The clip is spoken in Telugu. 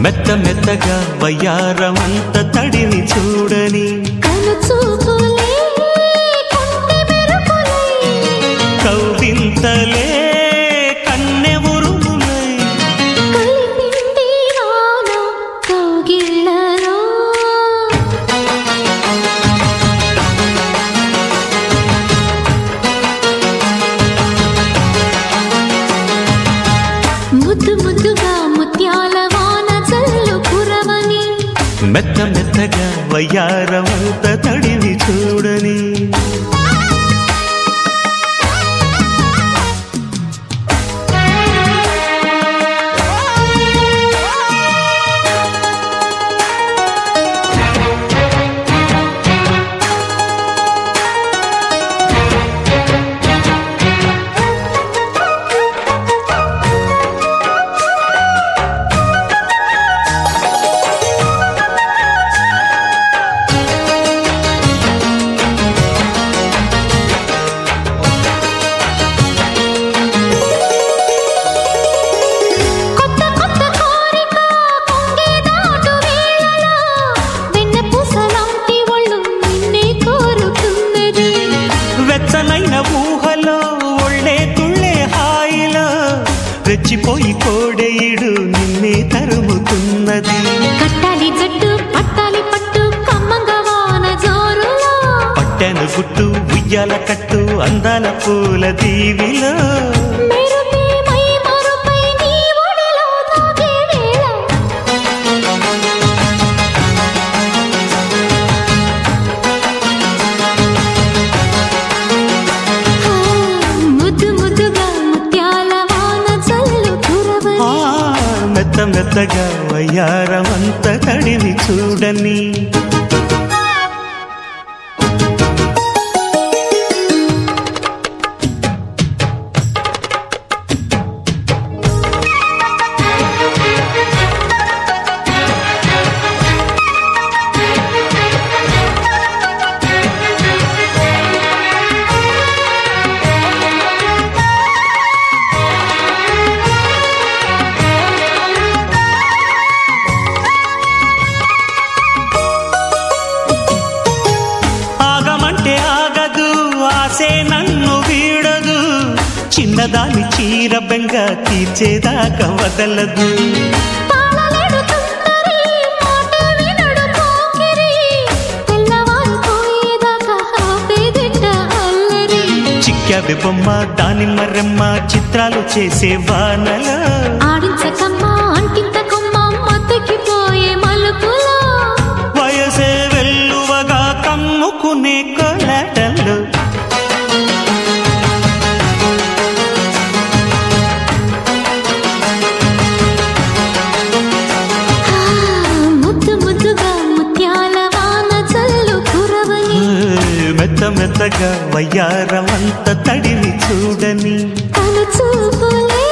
మెత్త మెత్తగా వయ్యారమంత తడిని చూడని కను చూపులే కొంటె మెరుపులై కౌవింతలే కన్నె ఉరుములై కలిపింది వాన కౌగిళ్ళలో ముద్దు ముద్దుగా ముత్యాల వాన చల్లు కురవని మెత్త మెత్తగా వయ్యారమంత తడిని చూడని కొత్త కొత్త కోరిక పొంగే దాటు వేళలో వెన్న పూసలాంటి ఒళ్ళు నిన్నే కోరుతున్నది వెచ్చనైన ఊహలో ఒళ్ళే తుళ్ళే హాయిలో రెచ్చిపోయి కోడెయిడు నిన్నే తరుముతున్నది కట్టాలి జట్టు పట్టాలి పట్టు కమ్మంగా వాన జోరులో పట్టెను గుట్టు ఉయ్యాల కట్టు అందాల పూల దీవిలో మెరుపే మై మరుపై నీ ఒడిలో తాగే వేళ ఆ, ముద్దు ముద్దుగా ముత్యాల వాన చల్లు కురవని ఆ మెత్త మెత్తగా వయ్యారమంత తడిని చూడని ఆగమంటే ఆగదు ఆసే నన్ను వీడదు చిన్నదాని చీర బెంగ తీర్చేదాకా వదలదు తాళలేడు తుంటరి మాట వినడు పోకిరి తెల్లవారిపోయేదాకా ఆపేదిట అల్లరి చిక్కావి బొమ్మ దానిమ్మ రెమ్మ చిత్రాలు చేసే వానల ఆడించకమ్మ అంటింతకమ్మ మత్తకిపోయే మలుపులో వయసే వెల్లువగా కమ్ముకునే కొలటలు ఆ, ముద్దు ముద్దుగా ముత్యాల వాన చల్లు కురవని మెత్త మెత్తగా వయ్యారమంత తడిని చూడని తను చూపులే